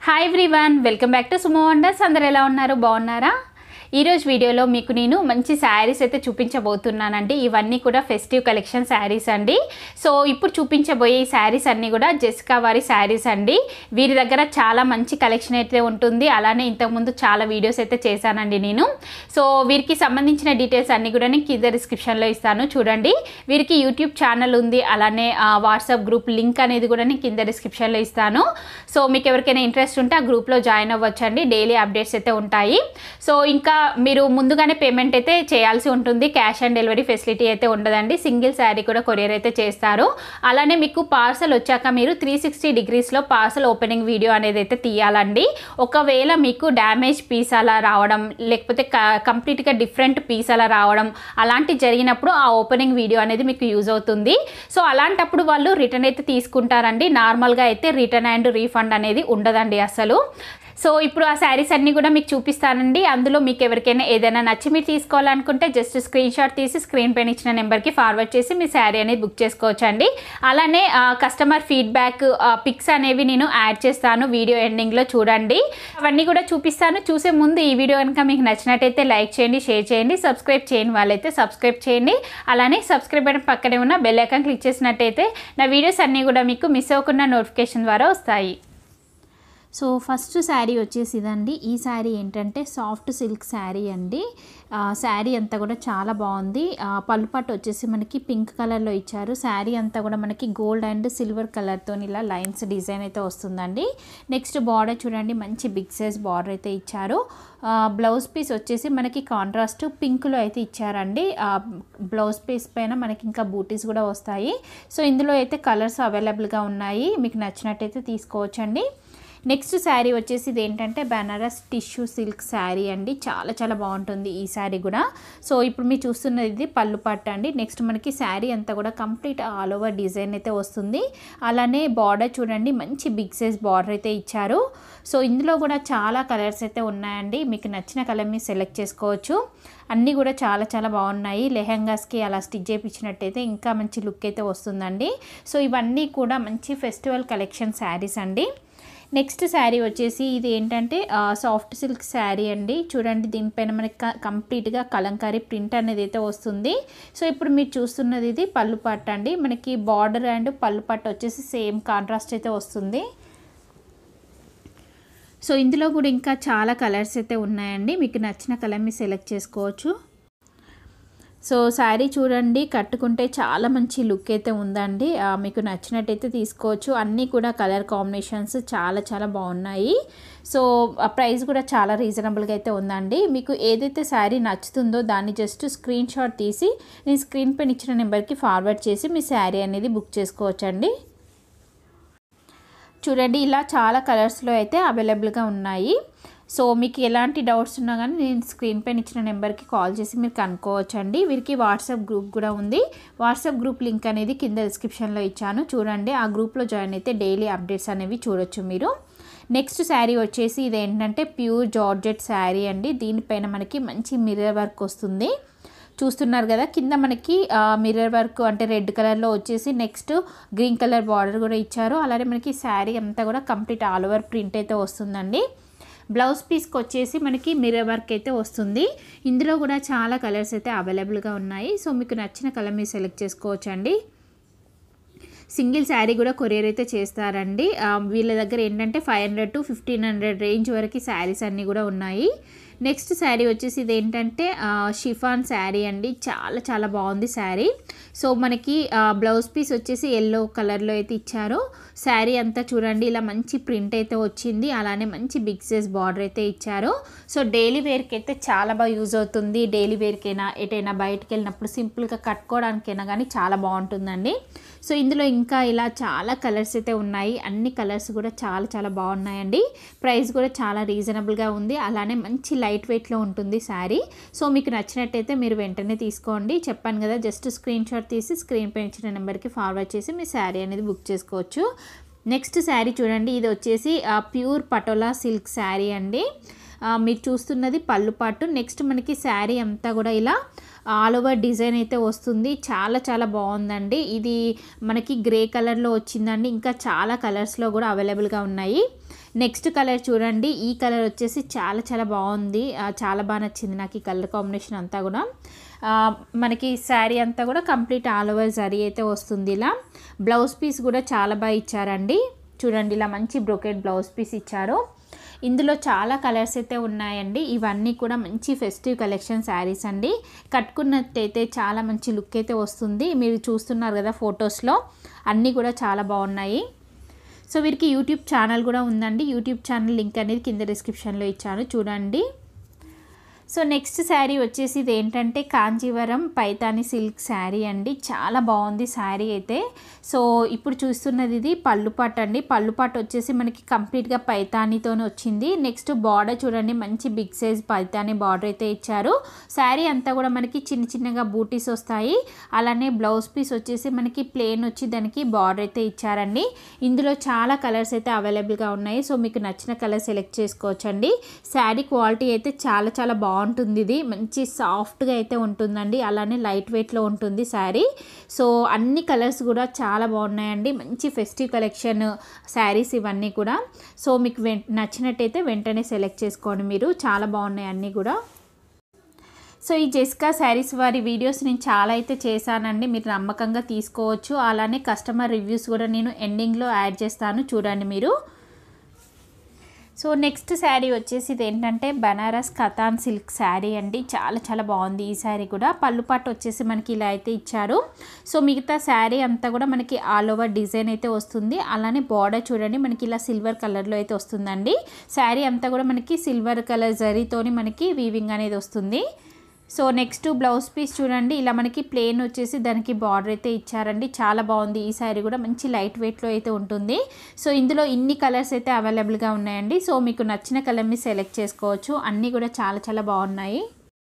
hi everyone welcome back to Sumo Wonders అందరు ఎలా ఉన్నారు బాగున్నారా ఈరోజు వీడియోలో మీకు నేను మంచి శారీస్ అయితే చూపించబోతున్నానండి ఇవన్నీ కూడా ఫెస్టివ్ కలెక్షన్ శారీస్ అండి సో ఇప్పుడు చూపించబోయే ఈ శారీస్ అన్నీ కూడా జెసికా వారి శారీస్ అండి వీరి దగ్గర చాలా మంచి కలెక్షన్ అయితే ఉంటుంది అలానే ఇంతకుముందు చాలా వీడియోస్ అయితే చేశానండి నేను సో వీరికి సంబంధించిన డీటెయిల్స్ అన్నీ కూడా నేను కింద డిస్క్రిప్షన్లో ఇస్తాను చూడండి వీరికి యూట్యూబ్ ఛానల్ ఉంది అలానే ఆ, వాట్సాప్ గ్రూప్ లింక్ అనేది కూడా నేను కింద డిస్క్రిప్షన్లో ఇస్తాను సో మీకు ఎవరికైనా ఇంట్రెస్ట్ ఉంటే ఆ గ్రూప్లో జాయిన్ అవ్వచ్చండి డైలీ అప్డేట్స్ అయితే ఉంటాయి సో ఇంకా మీరు ముందుగానే పేమెంట్ అయితే చేయాల్సి ఉంటుంది క్యాష్ ఆన్ డెలివరీ ఫెసిలిటీ అయితే ఉండదండి సింగిల్ శారీ కూడా కొరియర్ అయితే చేస్తారు అలానే మీకు పార్సల్ వచ్చాక మీరు త్రీ సిక్స్టీ డిగ్రీస్లో పార్సల్ ఓపెనింగ్ వీడియో అనేది అయితే తీయాలండి ఒకవేళ మీకు డ్యామేజ్ పీస్ అలా రావడం లేకపోతే కంప్లీట్గా డిఫరెంట్ పీస్ అలా రావడం అలాంటి జరిగినప్పుడు ఆ ఓపెనింగ్ వీడియో అనేది మీకు యూజ్ అవుతుంది సో అలాంటప్పుడు వాళ్ళు రిటర్న్ అయితే తీసుకుంటారండి నార్మల్గా అయితే రిటర్న్ అండ్ రీఫండ్ అనేది ఉండదండి అసలు సో ఇప్పుడు ఆ శారీస్ అన్నీ కూడా మీకు చూపిస్తానండి అందులో మీకు ఎవరికైనా ఏదైనా నచ్చి మీరు తీసుకోవాలనుకుంటే జస్ట్ స్క్రీన్ షాట్ తీసి స్క్రీన్ పైన ఇచ్చిన నెంబర్కి ఫార్వర్డ్ చేసి మీ శారీ అనేది బుక్ చేసుకోవచ్చండి అలానే కస్టమర్ ఫీడ్బ్యాక్ పిక్స్ అనేవి నేను యాడ్ చేస్తాను వీడియో ఎండింగ్లో చూడండి అవన్నీ కూడా చూపిస్తాను చూసే ముందు ఈ వీడియో కనుక మీకు నచ్చినట్టయితే లైక్ చేయండి షేర్ చేయండి సబ్స్క్రైబ్ చేయని వాళ్ళైతే సబ్స్క్రైబ్ చేయండి అలానే సబ్స్క్రైబ్ బటన్ పక్కనే ఉన్న బెల్ ఐకాన్ క్లిక్ చేసినట్టయితే నా వీడియోస్ అన్నీ కూడా మీకు మిస్ అవ్వకుండా నోటిఫికేషన్ ద్వారా వస్తాయి సో ఫస్ట్ శారీ వచ్చేసి ఇదండి ఈ శారీ ఏంటంటే సాఫ్ట్ సిల్క్ శారీ అండి ఆ, శారీ అంతా కూడా చాలా బాగుంది ఆ, పళ్ళు పట్టు వచ్చేసి మనకి పింక్ కలర్లో ఇచ్చారు శారీ అంతా కూడా మనకి గోల్డ్ అండ్ సిల్వర్ కలర్తో ఇలా లైన్స్ డిజైన్ అయితే వస్తుందండి నెక్స్ట్ బార్డర్ చూడండి మంచి బిగ్ సైజ్ బార్డర్ అయితే ఇచ్చారు ఆ, బ్లౌజ్ పీస్ వచ్చేసి మనకి కాంట్రాస్ట్ పింక్లో అయితే ఇచ్చారండి ఆ, బ్లౌజ్ పీస్ పైన మనకి ఇంకా బూటీస్ కూడా వస్తాయి సో ఇందులో అయితే కలర్స్ అవైలబుల్గా ఉన్నాయి మీకు నచ్చినట్టయితే తీసుకోవచ్చండి నెక్స్ట్ శారీ వచ్చేసి ఇది ఏంటంటే బెనారస్ టిష్యూ సిల్క్ శారీ అండి చాలా చాలా బాగుంటుంది ఈ శారీ కూడా సో ఇప్పుడు మీరు చూస్తున్నది ఇది పళ్ళు పట్టు అండి నెక్స్ట్ మనకి శారీ అంతా కూడా కంప్లీట్ ఆల్ ఓవర్ డిజైన్ అయితే వస్తుంది అలానే బార్డర్ చూడండి మంచి బిగ్ సైజ్ బార్డర్ అయితే ఇచ్చారు సో ఇందులో కూడా చాలా కలర్స్ అయితే ఉన్నాయండి మీకు నచ్చిన కలర్ మీరు సెలెక్ట్ చేసుకోవచ్చు అన్నీ కూడా చాలా చాలా బాగున్నాయి లెహెంగాస్కి అలా స్టిచ్ చేయించినట్టయితే ఇంకా మంచి లుక్ అయితే వస్తుందండి సో ఇవన్నీ కూడా మంచి ఫెస్టివల్ కలెక్షన్ శారీస్ అండి నెక్స్ట్ శారీ వచ్చేసి ఇది ఏంటంటే సాఫ్ట్ సిల్క్ శారీ అండి చూడండి దీనిపైన మనకి క- కంప్లీట్గా కలంకారీ ప్రింట్ అనేది అయితే వస్తుంది సో ఇప్పుడు మీరు చూస్తున్నది ఇది పళ్ళు పట్టు అండి మనకి బార్డర్ అండ్ పళ్ళు పట్టు వచ్చేసి సేమ్ కాంట్రాస్ట్ అయితే వస్తుంది సో ఇందులో కూడా ఇంకా చాలా కలర్స్ అయితే ఉన్నాయండి మీకు నచ్చిన కలర్ మీరు సెలెక్ట్ చేసుకోవచ్చు సో శారీ చూడండి కట్టుకుంటే చాలా మంచి లుక్ అయితే ఉందండి ఆ, మీకు నచ్చినట్టయితే తీసుకోవచ్చు అన్నీ కూడా కలర్ కాంబినేషన్స్ చాలా చాలా బాగున్నాయి సో ఆ ప్రైస్ కూడా చాలా రీజనబుల్గా అయితే ఉందండి మీకు ఏదైతే శారీ నచ్చుతుందో దాన్ని జస్ట్ స్క్రీన్ షాట్ తీసి నేను స్క్రీన్ పైన ఇచ్చిన నెంబర్కి ఫార్వర్డ్ చేసి మీ శారీ అనేది బుక్ చేసుకోవచ్చండి చూడండి ఇలా చాలా కలర్స్లో అయితే అవైలబుల్గా ఉన్నాయి సో మీకు ఎలాంటి డౌట్స్ ఉన్నా కానీ నేను స్క్రీన్ పైన ఇచ్చిన నెంబర్కి కాల్ చేసి మీరు కనుక్కోవచ్చండి వీరికి వాట్సాప్ గ్రూప్ కూడా ఉంది వాట్సాప్ గ్రూప్ లింక్ అనేది కింద డిస్క్రిప్షన్లో ఇచ్చాను చూడండి ఆ గ్రూప్లో జాయిన్ అయితే డైలీ అప్డేట్స్ అనేవి చూడొచ్చు మీరు నెక్స్ట్ శారీ వచ్చేసి ఇది ఏంటంటే ప్యూర్ జార్జెట్ శారీ అండి దీనిపైన మనకి మంచి మిర్రర్ వర్క్ వస్తుంది చూస్తున్నారు కదా కింద మనకి మిర్రర్ వర్క్ అంటే రెడ్ కలర్లో వచ్చేసి నెక్స్ట్ గ్రీన్ కలర్ బార్డర్ కూడా ఇచ్చారు అలానే మనకి శారీ అంతా కూడా కంప్లీట్ ఆల్ ఓవర్ ప్రింట్ అయితే వస్తుందండి బ్లౌజ్ పీస్కి వచ్చేసి మనకి మిర్రర్ వర్క్ అయితే వస్తుంది ఇందులో కూడా చాలా కలర్స్ అయితే అవైలబుల్గా ఉన్నాయి సో మీకు నచ్చిన కలర్ మీరు సెలెక్ట్ చేసుకోవచ్చండి సింగిల్ శారీ కూడా కొరియర్ అయితే చేస్తారండి ఆ, వీళ్ళ దగ్గర ఏంటంటే five hundred to fifteen hundred range వరకు శారీస్ అన్నీ కూడా ఉన్నాయి నెక్స్ట్ శారీ వచ్చేసి ఇది ఏంటంటే షిఫాన్ శారీ అండి చాలా చాలా బాగుంది శారీ సో మనకి ఆ, బ్లౌజ్ పీస్ వచ్చేసి ఎల్లో కలర్లో అయితే ఇచ్చారు శారీ అంతా చూడండి ఇలా మంచి ప్రింట్ అయితే వచ్చింది అలానే మంచి బిగ్ సైజ్ బార్డర్ అయితే ఇచ్చారు సో డైలీ వేర్కి అయితే చాలా బాగా యూజ్ అవుతుంది డైలీ వేర్కైనా ఎటైనా బయటకు వెళ్ళినప్పుడు సింపుల్గా కట్టుకోవడానికైనా కానీ చాలా బాగుంటుందండి సో ఇందులో ఇంకా ఇలా చాలా కలర్స్ అయితే ఉన్నాయి అన్ని కలర్స్ కూడా చాలా చాలా బాగున్నాయండి ప్రైస్ కూడా చాలా రీజనబుల్గా ఉంది అలానే మంచి లైట్ వెయిట్లో ఉంటుంది శారీ సో మీకు నచ్చినట్టయితే మీరు వెంటనే తీసుకోండి చెప్పాను కదా జస్ట్ స్క్రీన్ షాట్ తీసి స్క్రీన్ పైన ఇచ్చిన నెంబర్కి ఫార్వర్డ్ చేసి మీ శారీ అనేది బుక్ చేసుకోవచ్చు నెక్స్ట్ శారీ చూడండి ఇది వచ్చేసి ఆ, ప్యూర్ పటోలా సిల్క్ శారీ అండి ఆ, మీరు చూస్తున్నది పళ్ళు పాటు నెక్స్ట్ మనకి శారీ అంతా కూడా ఇలా ఆల్ ఓవర్ డిజైన్ అయితే వస్తుంది చాలా చాలా బాగుందండి ఇది మనకి గ్రే కలర్లో వచ్చిందండి ఇంకా చాలా కలర్స్లో కూడా అవైలబుల్గా ఉన్నాయి నెక్స్ట్ కలర్ చూడండి ఈ కలర్ వచ్చేసి చాలా చాలా బాగుంది ఆ, చాలా బాగా నచ్చింది నాకు ఈ కలర్ కాంబినేషన్ అంతా కూడా ఆ, మనకి శారీ అంతా కూడా కంప్లీట్ ఆల్ ఓవర్ జరీ అయితే వస్తుంది ఇలా బ్లౌజ్ పీస్ కూడా చాలా బాగా ఇచ్చారండి చూడండి ఇలా మంచి బ్రొకెట్ బ్లౌజ్ పీస్ ఇచ్చారు ఇందులో చాలా కలర్స్ అయితే ఉన్నాయండి ఇవన్నీ కూడా మంచి ఫెస్టివ్ కలెక్షన్ శారీస్ అండి కట్టుకున్నట్టయితే చాలా మంచి లుక్ అయితే వస్తుంది మీరు చూస్తున్నారు కదా ఫొటోస్లో అన్నీ కూడా చాలా బాగున్నాయి సో వీరికి యూట్యూబ్ ఛానల్ కూడా ఉందండి యూట్యూబ్ ఛానల్ లింక్ అనేది కింద డిస్క్రిప్షన్లో ఇచ్చాను చూడండి సో నెక్స్ట్ శారీ వచ్చేసి ఇది ఏంటంటే కాంజీవరం పైతాని సిల్క్ శారీ అండి చాలా బాగుంది శారీ అయితే సో ఇప్పుడు చూస్తున్నది ఇది పళ్ళుపాట్ అండి పళ్ళుపాట్ వచ్చేసి మనకి కంప్లీట్గా పైతానితోనే వచ్చింది నెక్స్ట్ బార్డర్ చూడండి మంచి బిగ్ సైజ్ పైతాని బార్డర్ అయితే ఇచ్చారు శారీ అంతా కూడా మనకి చిన్న చిన్నగా బూటీస్ వస్తాయి అలానే బ్లౌజ్ పీస్ వచ్చేసి మనకి ప్లేన్ వచ్చి దానికి బార్డర్ అయితే ఇచ్చారండి ఇందులో చాలా కలర్స్ అయితే అవైలబుల్గా ఉన్నాయి సో మీకు నచ్చిన కలర్ సెలెక్ట్ చేసుకోవచ్చండి శారీ క్వాలిటీ అయితే చాలా చాలా బాగుంటుంది ఇది మంచి సాఫ్ట్గా అయితే ఉంటుందండి అలానే లైట్ వెయిట్లో ఉంటుంది శారీ సో అన్ని కలర్స్ కూడా చాలా బాగున్నాయండి మంచి ఫెస్టివ్ కలెక్షన్ శారీస్ ఇవన్నీ కూడా సో మీకు వెం నచ్చినట్టయితే వెంటనే సెలెక్ట్ చేసుకోండి మీరు చాలా బాగున్నాయి అన్నీ కూడా సో ఈ జెస్కా శారీస్ వారి వీడియోస్ నేను చాలా అయితే చేశానండి మీరు నమ్మకంగా తీసుకోవచ్చు అలానే కస్టమర్ రివ్యూస్ కూడా నేను ఎండింగ్లో యాడ్ చేస్తాను చూడండి మీరు సో నెక్స్ట్ శారీ వచ్చేసి ఇది ఏంటంటే బనారస్ కథాన్ సిల్క్ శారీ అండి చాలా చాలా బాగుంది ఈ శారీ కూడా పళ్ళు పాటు వచ్చేసి మనకి ఇలా అయితే ఇచ్చారు సో మిగతా శారీ అంతా కూడా మనకి ఆల్ ఓవర్ డిజైన్ అయితే వస్తుంది అలానే బార్డర్ చూడండి మనకి ఇలా సిల్వర్ కలర్లో అయితే వస్తుందండి శారీ అంతా కూడా మనకి సిల్వర్ కలర్ జరీతోని మనకి వీవింగ్ అనేది వస్తుంది సో నెక్స్ట్ బ్లౌజ్ పీస్ చూడండి ఇలా మనకి ప్లేన్ వచ్చేసి దానికి బార్డర్ అయితే ఇచ్చారండి చాలా బాగుంది ఈ శారీ కూడా మంచి లైట్ వెయిట్లో అయితే ఉంటుంది సో ఇందులో ఇన్ని కలర్స్ అయితే అవైలబుల్గా ఉన్నాయండి సో మీకు నచ్చిన కలర్ని సెలెక్ట్ చేసుకోవచ్చు అన్నీ కూడా చాలా చాలా బాగున్నాయి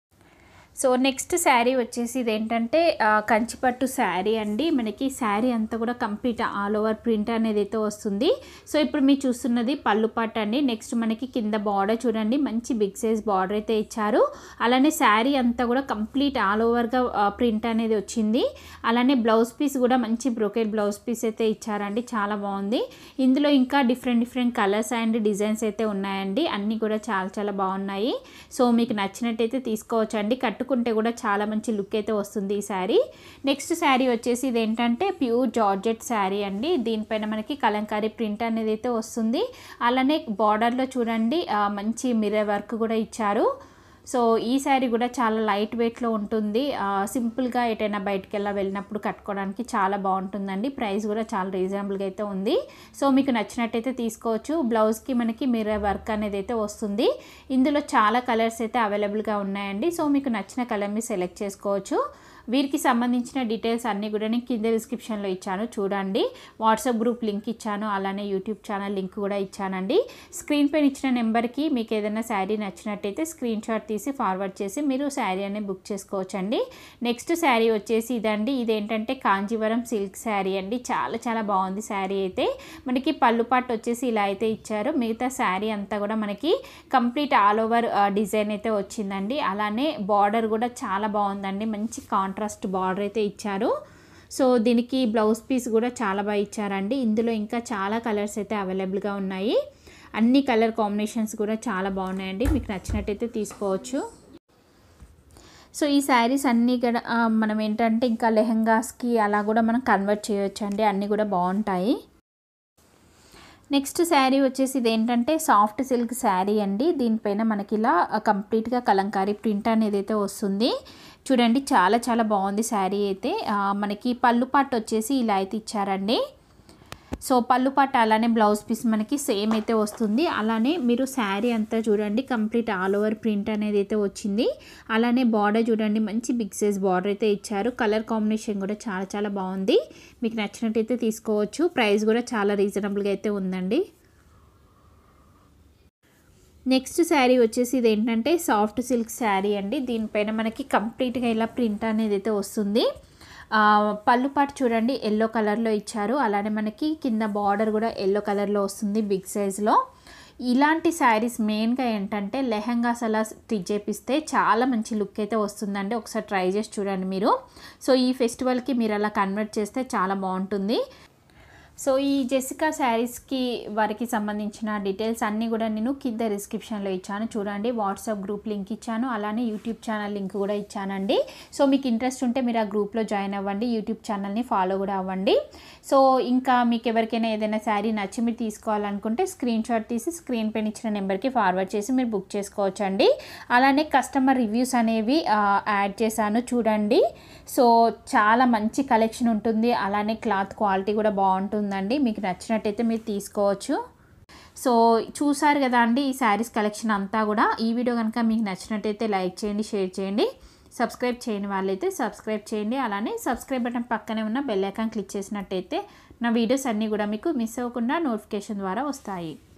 సో నెక్స్ట్ శారీ వచ్చేసి ఇదేంటంటే ఆ, కంచిపట్టు శారీ అండి మనకి శారీ అంతా కూడా కంప్లీట్ ఆల్ ఓవర్ ప్రింట్ అనేది అయితే వస్తుంది సో ఇప్పుడు మీరు చూస్తున్నది పళ్ళు పట్టు అండి నెక్స్ట్ మనకి కింద బార్డర్ చూడండి మంచి బిగ్ సైజ్ బార్డర్ అయితే ఇచ్చారు అలానే శారీ అంతా కూడా కంప్లీట్ ఆల్ ఓవర్గా ప్రింట్ అనేది వచ్చింది అలానే బ్లౌజ్ పీస్ కూడా మంచి బ్రోకెట్ బ్లౌజ్ పీస్ అయితే ఇచ్చారండి చాలా బాగుంది ఇందులో ఇంకా different different colours and designs అయితే ఉన్నాయండి అన్నీ కూడా చాలా చాలా బాగున్నాయి సో మీకు నచ్చినట్టయితే తీసుకోవచ్చు అండి కట్టుకుంటే కూడా చాలా మంచి లుక్ అయితే వస్తుంది ఈ శారీ నెక్స్ట్ శారీ వచ్చేసి ఇది ఏంటంటే ప్యూర్ జార్జెట్ శారీ అండి దీనిపైన మనకి కలంకారీ ప్రింట్ అనేది అయితే వస్తుంది అలానే బార్డర్లో చూడండి ఆ, మంచి మిర్రర్ వర్క్ కూడా ఇచ్చారు సో ఈ శారీ కూడా చాలా లైట్ వెయిట్లో ఉంటుంది ఆ, సింపుల్గా ఎటైనా బయటికి వెళ్ళా వెళ్ళినప్పుడు కట్టుకోవడానికి చాలా బాగుంటుందండి ప్రైస్ కూడా చాలా రీజనబుల్గా అయితే ఉంది సో మీకు నచ్చినట్టయితే తీసుకోవచ్చు బ్లౌజ్కి మనకి మిర్రర్ వర్క్ అనేది అయితే వస్తుంది ఇందులో చాలా కలర్స్ అయితే అవైలబుల్గా ఉన్నాయండి సో మీకు నచ్చిన కలర్ని సెలెక్ట్ చేసుకోవచ్చు వీరికి సంబంధించిన డీటెయిల్స్ అన్నీ కూడా నేను కింద డిస్క్రిప్షన్లో ఇచ్చాను చూడండి వాట్సాప్ గ్రూప్ లింక్ ఇచ్చాను అలానే యూట్యూబ్ ఛానల్ లింక్ కూడా ఇచ్చానండి స్క్రీన్ పైన ఇచ్చిన నెంబర్కి మీకు ఏదైనా శారీ నచ్చినట్టయితే స్క్రీన్ షాట్ తీసి ఫార్వర్డ్ చేసి మీరు శారీ అనేది బుక్ చేసుకోవచ్చండి నెక్స్ట్ శారీ వచ్చేసి ఇదండి ఇదేంటంటే కాంజీవరం సిల్క్ శారీ అండి చాలా చాలా బాగుంది శారీ అయితే మనకి పళ్ళు పాటు వచ్చేసి ఇలా అయితే ఇచ్చారు మిగతా శారీ అంతా కూడా మనకి కంప్లీట్ ఆల్ ఓవర్ డిజైన్ అయితే వచ్చిందండి అలానే బార్డర్ కూడా చాలా బాగుందండి మంచి కాంట్రాస్ట్ బార్డర్ అయితే ఇచ్చారు సో దీనికి బ్లౌజ్ పీస్ కూడా చాలా బాగా ఇచ్చారండి ఇందులో ఇంకా చాలా కలర్స్ అయితే అవైలబుల్గా ఉన్నాయి అన్ని కలర్ కాంబినేషన్స్ కూడా చాలా బాగున్నాయండి మీకు నచ్చినట్టయితే తీసుకోవచ్చు సో ఈ శారీస్ అన్నీ కూడా ఆ, మనం ఏంటంటే ఇంకా లెహంగాస్కి అలా కూడా మనం కన్వర్ట్ చేయొచ్చు అండి అన్నీ కూడా బాగుంటాయి నెక్స్ట్ శారీ వచ్చేసి ఇది ఏంటంటే సాఫ్ట్ సిల్క్ శారీ అండి దీనిపైన మనకి ఇలా కంప్లీట్గా కలంకారీ ప్రింట్ అనేది అయితే వస్తుంది చూడండి చాలా చాలా బాగుంది శారీ అయితే ఆ, మనకి పళ్ళు పాటు వచ్చేసి ఇలా అయితే ఇచ్చారండి సో పళ్ళు పట్టు అలానే బ్లౌజ్ పీస్ మనకి సేమ్ అయితే వస్తుంది అలానే మీరు శారీ అంతా చూడండి కంప్లీట్ ఆల్ ఓవర్ ప్రింట్ అనేది అయితే వచ్చింది అలానే బార్డర్ చూడండి మంచి బిగ్ సైజ్ బార్డర్ అయితే ఇచ్చారు కలర్ కాంబినేషన్ కూడా చాలా చాలా బాగుంది మీకు నచ్చినట్టయితే తీసుకోవచ్చు ప్రైస్ కూడా చాలా రీజనబుల్గా అయితే ఉందండి నెక్స్ట్ శారీ వచ్చేసి ఇది ఏంటంటే సాఫ్ట్ సిల్క్ శారీ అండి దీనిపైన మనకి కంప్లీట్గా ఇలా ప్రింట్ అనేది అయితే వస్తుంది ఆ, పళ్ళు పాటు చూడండి ఎల్లో కలర్లో ఇచ్చారు అలానే మనకి కింద బార్డర్ కూడా ఎల్లో కలర్లో వస్తుంది బిగ్ సైజ్లో ఇలాంటి శారీస్ మెయిన్గా ఏంటంటే లెహంగాస్ అలా స్టిచ్ చేపిస్తే చాలా మంచి లుక్ అయితే వస్తుందండి ఒకసారి ట్రై చేసి చూడండి మీరు సో ఈ ఫెస్టివల్కి మీరు అలా కన్వర్ట్ చేస్తే చాలా బాగుంటుంది సో ఈ జెసికా శారీస్కి వారికి సంబంధించిన డీటెయిల్స్ అన్నీ కూడా నేను కింద డిస్క్రిప్షన్లో ఇచ్చాను చూడండి వాట్సాప్ గ్రూప్ లింక్ ఇచ్చాను అలానే యూట్యూబ్ ఛానల్ లింక్ కూడా ఇచ్చానండి సో మీకు ఇంట్రెస్ట్ ఉంటే మీరు ఆ గ్రూప్లో జాయిన్ అవ్వండి యూట్యూబ్ ఛానల్ని ఫాలో కూడా అవ్వండి సో ఇంకా మీకు ఎవరికైనా ఏదైనా శారీ నచ్చి మీరు తీసుకోవాలనుకుంటే స్క్రీన్ షాట్ తీసి స్క్రీన్ పైన ఇచ్చిన నెంబర్కి ఫార్వర్డ్ చేసి మీరు బుక్ చేసుకోవచ్చండి అలానే కస్టమర్ రివ్యూస్ అనేవి ఆ, యాడ్ చేశాను చూడండి సో చాలా మంచి కలెక్షన్ ఉంటుంది అలానే క్లాత్ క్వాలిటీ కూడా బాగుంటుందండి మీకు నచ్చినట్టయితే మీరు తీసుకోవచ్చు సో చూసారు కదా అండి ఈ శారీస్ కలెక్షన్ అంతా కూడా ఈ వీడియో కనుక మీకు నచ్చినట్టయితే లైక్ చేయండి షేర్ చేయండి సబ్స్క్రైబ్ చేయని వాళ్ళైతే సబ్స్క్రైబ్ చేయండి అలానే సబ్స్క్రైబ్ బటన్ పక్కనే ఉన్న బెల్ ఐకాన్ క్లిక్ చేసినట్టయితే నా వీడియోస్ అన్నీ కూడా మీకు మిస్ అవ్వకుండా నోటిఫికేషన్ ద్వారా వస్తాయి